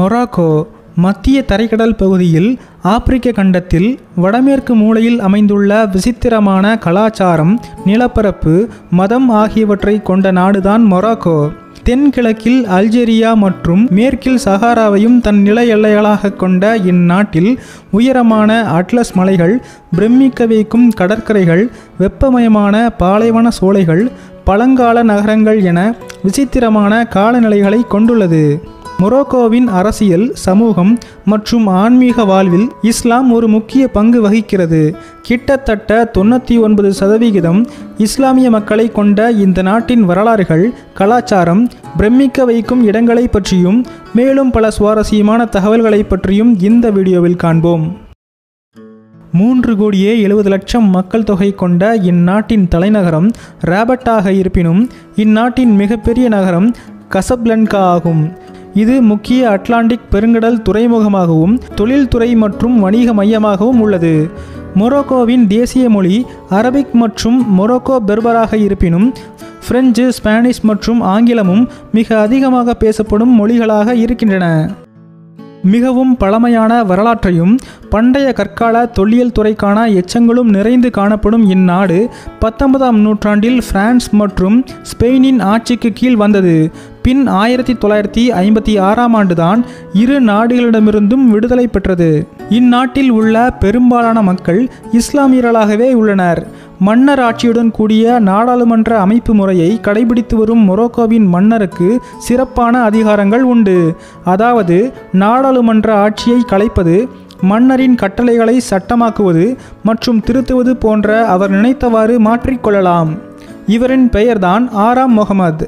Morocco மத்திய தரைக்கடல் பகுதியில் ஆப்பிரிக்க கண்டத்தில் வடமேற்கு மூலையில் அமைந்துள்ள விசித்திரமான கலாச்சாரம் நிலப்பரப்பு மதம் ஆகியவற்றை கொண்ட நாடுதான் மொராக்கோ தென்கிழக்கில் அல்ஜீரியா மற்றும் மேற்கில் சஹாராவையும் தன் நில எல்லைகளாக கொண்ட இந்நாட்டில் உயரமான அட்லஸ் மலைகள் பிரமிக்க வைக்கும் கடற்கரைகள் வெப்பமயமான பாலைவன சோலைகள் பழங்கால நகரங்கள் என விசித்திரமான காலநிலைகளை கொண்டுள்ளது மொரோக்கோவின் அரசியல் சமூகம் மற்றும் ஆன்மீக வாழ்வில் இஸ்லாம் ஒரு முக்கிய பங்கு வகிக்கிறது கிட்டத்தட்ட தொண்ணூற்றி ஒன்பது சதவிகிதம் இஸ்லாமிய மக்களை கொண்ட இந்த நாட்டின் வரலாறுகள் கலாச்சாரம் பிரமிக்க வைக்கும் இடங்களை பற்றியும் மேலும் பல சுவாரஸ்யமான தகவல்களை பற்றியும் இந்த வீடியோவில் காண்போம் மூன்று கோடியே எழுபது லட்சம் மக்கள் தொகை கொண்ட இந்நாட்டின் தலைநகரம் ராபட்டாக இருப்பினும் இந்நாட்டின் மிகப்பெரிய நகரம் கசப்லன்கா ஆகும் இது முக்கிய அட்லாண்டிக் பெருங்கடல் துறைமுகமாகவும் தொழில்துறை மற்றும் வணிக மையமாகவும் உள்ளது மொரோக்கோவின் தேசிய மொழி அரபிக் மற்றும் மொரோக்கோ பெர்பராக இருப்பினும் பிரெஞ்சு ஸ்பானிஷ் மற்றும் ஆங்கிலமும் மிக அதிகமாக பேசப்படும் மொழிகளாக இருக்கின்றன மிகவும் பழமையான வரலாற்றையும் பண்டைய கற்கால தொல்லியல் துறைக்கான எச்சங்களும் நிறைந்து காணப்படும் இந்நாடு பத்தொன்பதாம் நூற்றாண்டில் பிரான்ஸ் மற்றும் ஸ்பெயினின் ஆட்சிக்கு கீழ் வந்தது பின் ஆயிரத்தி தொள்ளாயிரத்தி ஐம்பத்தி ஆறாம் ஆண்டுதான் இரு நாடுகளிடமிருந்தும் விடுதலை பெற்றது இந்நாட்டில் உள்ள பெரும்பாலான மக்கள் இஸ்லாமியர்களாகவே உள்ளனர் மன்னர் ஆட்சியுடன் கூடிய நாடாளுமன்ற அமைப்பு முறையை கடைபிடித்து வரும் மொரோக்கோவின் மன்னருக்கு சிறப்பான அதிகாரங்கள் உண்டு அதாவது நாடாளுமன்ற ஆட்சியை கலைப்பது மன்னரின் கட்டளைகளை சட்டமாக்குவது மற்றும் திருத்துவது போன்ற அவர் நினைத்தவாறு மாற்றிக்கொள்ளலாம் இவரின் பெயர்தான் ஆறாம் முகமது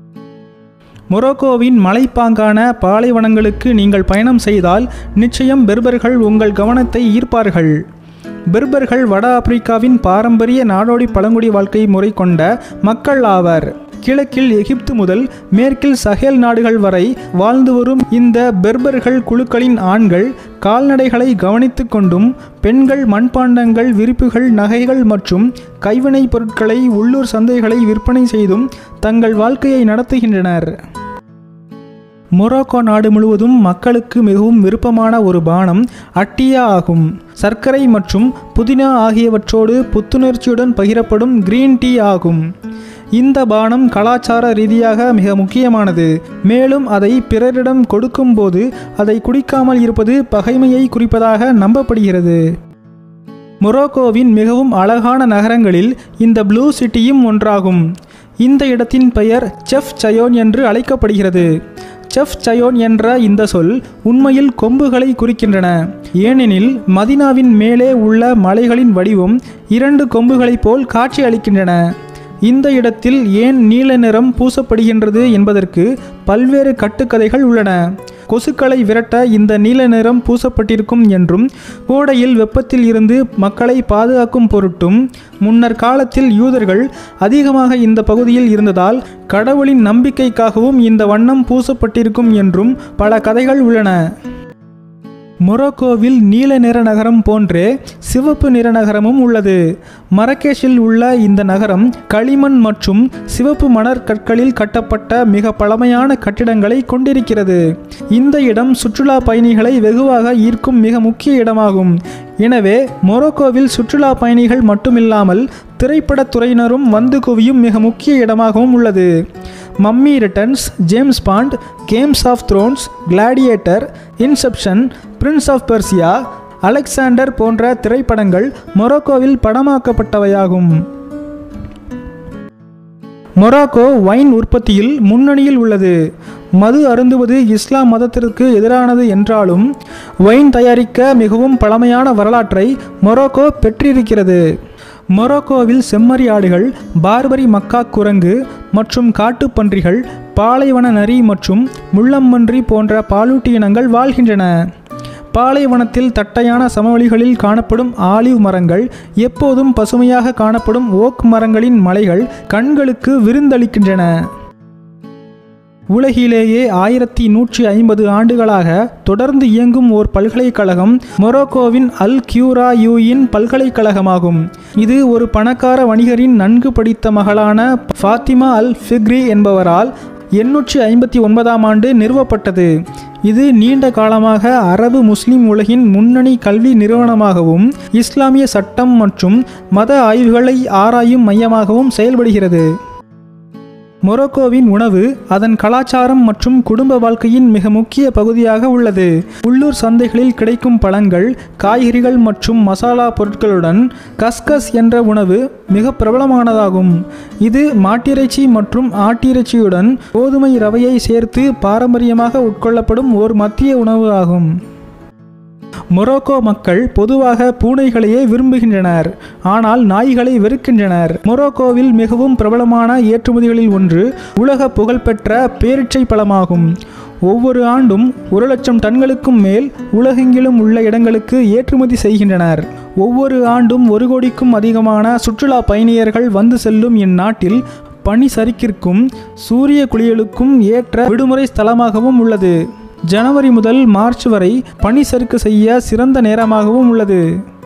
மொரோக்கோவின் மலைப்பாங்கான பாலைவனங்களுக்கு நீங்கள் பயணம் செய்தால் நிச்சயம் பெர்பர்கள் உங்கள் கவனத்தை ஈர்ப்பார்கள் பெர்பர்கள் வட ஆப்பிரிக்காவின் பாரம்பரிய நாடோடி பழங்குடி வாழ்க்கை முறை கொண்ட மக்கள் ஆவர் கிழக்கில் எகிப்து முதல் மேற்கில் சஹேல் நாடுகள் வரை வாழ்ந்து வரும் இந்த பெர்பர்கள் குழுக்களின் ஆண்கள் கால்நடைகளை கவனித்து கொண்டும் பெண்கள் மண்பாண்டங்கள் விரிப்புகள் நகைகள் மற்றும் கைவினைப் பொருட்களை உள்ளூர் சந்தைகளை விற்பனை செய்தும் தங்கள் வாழ்க்கையை நடத்துகின்றனர் மொரோக்கோ நாடு முழுவதும் மக்களுக்கு மிகவும் விருப்பமான ஒரு பானம் அட்டியா ஆகும் சர்க்கரை மற்றும் புதினா ஆகியவற்றோடு புத்துணர்ச்சியுடன் பகிரப்படும் கிரீன் டீ ஆகும் இந்த பானம் கலாச்சார ரீதியாக மிக முக்கியமானது மேலும் அதை பிறரிடம் கொடுக்கும்போது அதை குடிக்காமல் இருப்பது பகைமையை குறிப்பதாக நம்பப்படுகிறது மொரோக்கோவின் மிகவும் அழகான நகரங்களில் இந்த ப்ளூ சிட்டியும் ஒன்றாகும் இந்த இடத்தின் பெயர் செஃப் சயோன் என்று அழைக்கப்படுகிறது செஃப் சயோன் என்ற இந்த சொல் உண்மையில் கொம்புகளை குறிக்கின்றன ஏனெனில் மதினாவின் மேலே உள்ள மலைகளின் வடிவம் இரண்டு கொம்புகளைப் போல் காட்சி அளிக்கின்றன இந்த இடத்தில் ஏன் நீல நிறம் பூசப்படுகின்றது என்பதற்கு பல்வேறு கட்டுக்கதைகள் உள்ளன கொசுக்களை விரட்ட இந்த நீல நிறம் பூசப்பட்டிருக்கும் என்றும் கோடையில் வெப்பத்தில் இருந்து மக்களை பாதுகாக்கும் பொருட்டும் முன்னர் காலத்தில் யூதர்கள் அதிகமாக இந்த பகுதியில் இருந்ததால் கடவுளின் நம்பிக்கைக்காகவும் இந்த வண்ணம் பூசப்பட்டிருக்கும் என்றும் பல கதைகள் உள்ளன மொரோக்கோவில் நீல நிற நகரம் போன்றே சிவப்பு நிற நகரமும் உள்ளது மரகேஷில் உள்ள இந்த நகரம் களிமண் மற்றும் சிவப்பு மணற்கற்களில் கட்டப்பட்ட மிக பழமையான கட்டிடங்களை கொண்டிருக்கிறது இந்த இடம் சுற்றுலா பயணிகளை வெகுவாக ஈர்க்கும் மிக முக்கிய இடமாகும் எனவே மொரோக்கோவில் சுற்றுலா பயணிகள் மட்டுமில்லாமல் திரைப்படத் துறையினரும் வந்து குவியும் மிக முக்கிய இடமாகவும் உள்ளது Mummy Returns James Bond Games of Thrones Gladiator Inception Prince of Persia Alexander போன்ற திரைப்படங்கள் மொரோக்கோவில் படமாக்கப்பட்டவையாகும் மொராக்கோ வைன் உற்பத்தியில் முன்னணியில் உள்ளது மது அருந்துவது இஸ்லாம் மதத்திற்கு எதிரானது என்றாலும் வைன் தயாரிக்க மிகவும் பழமையான வரலாற்றை மொரோக்கோ பெற்றிருக்கிறது மொரோக்கோவில் செம்மறி ஆடுகள் பார்பரி மக்கா குரங்கு மற்றும் காட்டுப்பன்றிகள் பாலைவன நரி மற்றும் முள்ளம்பன்றி போன்ற பாலூட்டி இனங்கள் வாழ்கின்றன பாலைவனத்தில் தட்டையான சமவெளிகளில் காணப்படும் ஆலிவ் மரங்கள் எப்போதும் பசுமையாக காணப்படும் ஓக் மரங்களின் மலைகள் கண்களுக்கு விருந்தளிக்கின்றன உலகிலேயே ஆயிரத்தி நூற்றி ஐம்பது ஆண்டுகளாக தொடர்ந்து இயங்கும் ஓர் பல்கலைக்கழகம் மொரோக்கோவின் அல் கியூரா யூயின் பல்கலைக்கழகமாகும் இது ஒரு பணக்கார வணிகரின் நன்கு படித்த மகளான ஃபாத்திமா அல் ஃபிக்ரி என்பவரால் எண்ணூற்றி ஐம்பத்தி ஒன்பதாம் ஆண்டு நிறுவப்பட்டது இது நீண்ட காலமாக அரபு முஸ்லிம் உலகின் முன்னணி கல்வி நிறுவனமாகவும் இஸ்லாமிய சட்டம் மற்றும் மத ஆய்வுகளை ஆராயும் மையமாகவும் செயல்படுகிறது மொரோக்கோவின் உணவு அதன் கலாச்சாரம் மற்றும் குடும்ப வாழ்க்கையின் மிக முக்கிய பகுதியாக உள்ளது உள்ளூர் சந்தைகளில் கிடைக்கும் பழங்கள் காய்கறிகள் மற்றும் மசாலா பொருட்களுடன் கஸ்கஸ் என்ற உணவு மிக பிரபலமானதாகும் இது மாட்டிறைச்சி மற்றும் ஆட்டிறைச்சியுடன் கோதுமை ரவையை சேர்த்து பாரம்பரியமாக உட்கொள்ளப்படும் ஓர் மத்திய உணவு ஆகும் மொரோக்கோ மக்கள் பொதுவாக பூனைகளையே விரும்புகின்றனர் ஆனால் நாய்களை வெறுக்கின்றனர் மொரோக்கோவில் மிகவும் பிரபலமான ஏற்றுமதிகளில் ஒன்று உலக புகழ்பெற்ற பேரிச்சை பழமாகும் ஒவ்வொரு ஆண்டும் ஒரு லட்சம் டன்களுக்கும் மேல் உலகெங்கிலும் உள்ள இடங்களுக்கு ஏற்றுமதி செய்கின்றனர் ஒவ்வொரு ஆண்டும் ஒரு கோடிக்கும் அதிகமான சுற்றுலா பயணியர்கள் வந்து செல்லும் இந்நாட்டில் பனி சரிக்கிற்கும் சூரிய குளியலுக்கும் ஏற்ற விடுமுறை ஸ்தலமாகவும் உள்ளது ஜனவரி முதல் மார்ச் வரை பனி சறுக்கு செய்ய சிறந்த நேரமாகவும் உள்ளது